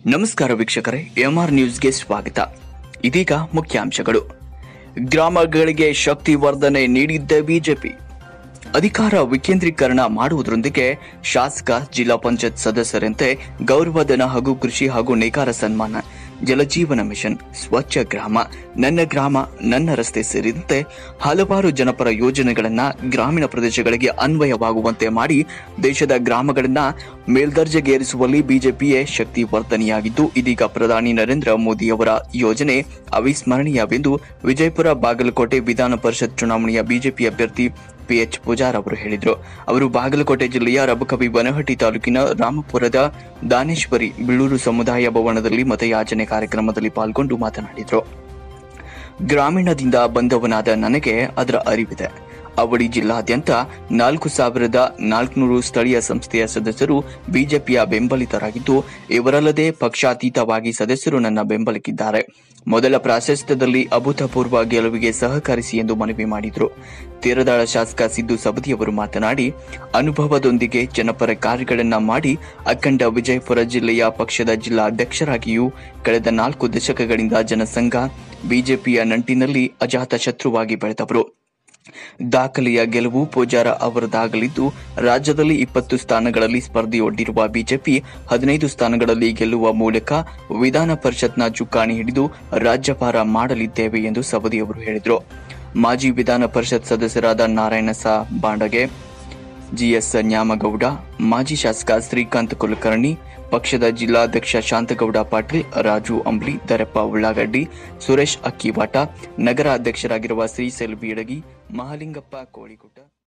ನಮಸ್ಕಾರ ವೀಕ್ಷಕರೇ ಎಂಆರ್ ನ್ಯೂಸ್ಗೆ ಸ್ವಾಗತ ಇದೀಗ ಮುಖ್ಯಾಂಶಗಳು ಗ್ರಾಮಗಳಿಗೆ ಶಕ್ತಿ ವರ್ಧನೆ ನೀಡಿದ್ದ ಬಿಜೆಪಿ ಅಧಿಕಾರ ವಿಕೇಂದ್ರೀಕರಣ ಮಾಡುವುದರೊಂದಿಗೆ ಶಾಸಕ ಜಿಲ್ಲಾ ಪಂಚಾಯತ್ ಸದಸ್ಯರಂತೆ ಗೌರವಧನ ಹಾಗೂ ಕೃಷಿ ಹಾಗೂ ನೇಕಾರ ಸನ್ಮಾನ ಜಲಜೀವನ ಮಿಷನ್ ಸ್ವಚ್ಛ ಗ್ರಾಮ ನನ್ನ ಗ್ರಾಮ ನನ್ನ ರಸ್ತೆ ಸೇರಿದಂತೆ ಹಲವಾರು ಜನಪರ ಯೋಜನೆಗಳನ್ನ ಗ್ರಾಮೀಣ ಪ್ರದೇಶಗಳಿಗೆ ಅನ್ವಯವಾಗುವಂತೆ ಮಾಡಿ ದೇಶದ ಗ್ರಾಮಗಳನ್ನ ಮೇಲ್ದರ್ಜೆಗೇರಿಸುವಲ್ಲಿ ಬಿಜೆಪಿಯೇ ಶಕ್ತಿ ವರ್ಧನೆಯಾಗಿದ್ದು ಇದೀಗ ಪ್ರಧಾನಿ ನರೇಂದ್ರ ಮೋದಿಯವರ ಯೋಜನೆ ಅವಿಸ್ಮರಣೀಯವೆಂದು ವಿಜಯಪುರ ಬಾಗಲಕೋಟೆ ವಿಧಾನ ಪರಿಷತ್ ಚುನಾವಣೆಯ ಬಿಜೆಪಿ ಅಭ್ಯರ್ಥಿ ಪಿಎಚ್ ಪೂಜಾರ್ ಅವರು ಹೇಳಿದರು ಅವರು ಬಾಗಲಕೋಟೆ ಜಿಲ್ಲೆಯ ರಬಕವಿ ಬನಹಟ್ಟಿ ತಾಲೂಕಿನ ರಾಮಪುರದ ದಾನೇಶ್ವರಿ ಬೀಳೂರು ಸಮುದಾಯ ಭವನದಲ್ಲಿ ಮತಯಾಚನೆ ಕಾರ್ಯಕ್ರಮದಲ್ಲಿ ಪಾಲ್ಗೊಂಡು ಮಾತನಾಡಿದರು ಗ್ರಾಮೀಣದಿಂದ ಬಂದವನಾದ ನನಗೆ ಅದರ ಅರಿವಿದೆ ಅವಳಿ ಜಿಲ್ಲಾದ್ಯಂತ ನಾಲ್ಕು ಸಾವಿರದ ನಾಲ್ಕುನೂರು ಸ್ಥಳೀಯ ಸಂಸ್ಥೆಯ ಸದಸ್ಯರು ಬಿಜೆಪಿಯ ಬೆಂಬಲಿತರಾಗಿದ್ದು ಇವರಲ್ಲದೆ ಪಕ್ಷಾತೀತವಾಗಿ ಸದಸ್ಯರು ನನ್ನ ಬೆಂಬಲಕ್ಕಿದ್ದಾರೆ ಮೊದಲ ಪ್ರಾಶಸ್ತ್ಯದಲ್ಲಿ ಅಭೂತಪೂರ್ವ ಗೆಲುವಿಗೆ ಸಹಕರಿಸಿ ಎಂದು ಮನವಿ ಮಾಡಿದರು ತೀರದಾಳ ಶಾಸಕ ಸಿದ್ದು ಸಬದಿಯವರು ಮಾತನಾಡಿ ಅನುಭವದೊಂದಿಗೆ ಜನಪರ ಕಾರ್ಯಗಳನ್ನ ಮಾಡಿ ಅಖಂಡ ವಿಜಯಪುರ ಜಿಲ್ಲೆಯ ಪಕ್ಷದ ಜಿಲ್ಲಾ ಅಧ್ಯಕ್ಷರಾಗಿಯೂ ಕಳೆದ ನಾಲ್ಕು ದಶಕಗಳಿಂದ ಜನಸಂಘ ಬಿಜೆಪಿಯ ನಂಟಿನಲ್ಲಿ ಅಜಾತ ಶತ್ರುವಾಗಿ ಬೆಳೆದವರು ದಾಖಲೆಯ ಗೆಲುವು ಪೂಜಾರ ಅವರದಾಗಲಿದ್ದು ರಾಜ್ಯದಲ್ಲಿ ಇಪ್ಪತ್ತು ಸ್ಥಾನಗಳಲ್ಲಿ ಸ್ಪರ್ಧೆಯೊಡ್ಡಿರುವ ಬಿಜೆಪಿ ಹದಿನೈದು ಸ್ಥಾನಗಳಲ್ಲಿ ಗೆಲ್ಲುವ ಮೂಲಕ ವಿಧಾನ ಪರಿಷತ್ನ ಚುಕ್ಕಾಣಿ ಹಿಡಿದು ರಾಜ್ಯಭಾರ ಮಾಡಲಿದ್ದೇವೆ ಎಂದು ಸವದಿಯವರು ಹೇಳಿದರು ಮಾಜಿ ವಿಧಾನ ಪರಿಷತ್ ಸದಸ್ಯರಾದ ನಾರಾಯಣಸ ಬಾಂಡಗೆ ಜಿಎಸ್ ನ್ಯಾಮಗೌಡ ಮಾಜಿ ಶಾಸಕ ಶ್ರೀಕಾಂತ್ ಕುಲಕರ್ಣಿ ಪಕ್ಷದ ಜಿಲ್ಲಾಧ್ಯಕ್ಷ ಶಾಂತಗೌಡ ಪಾಟೀಲ್ ರಾಜು ಅಂಬ್ಲಿ ದರಪ್ಪ ಉಳ್ಳಾಗಡ್ಡಿ ಸುರೇಶ್ ಅಕ್ಕಿವಾಟ ನಗರ ಅಧ್ಯಕ್ಷರಾಗಿರುವ ಶ್ರೀಸೆಲ್ ಬೀಡಗಿ ಮಹಾಲಿಂಗಪ್ಪ ಕೋಳಿಗುಡ್ಡ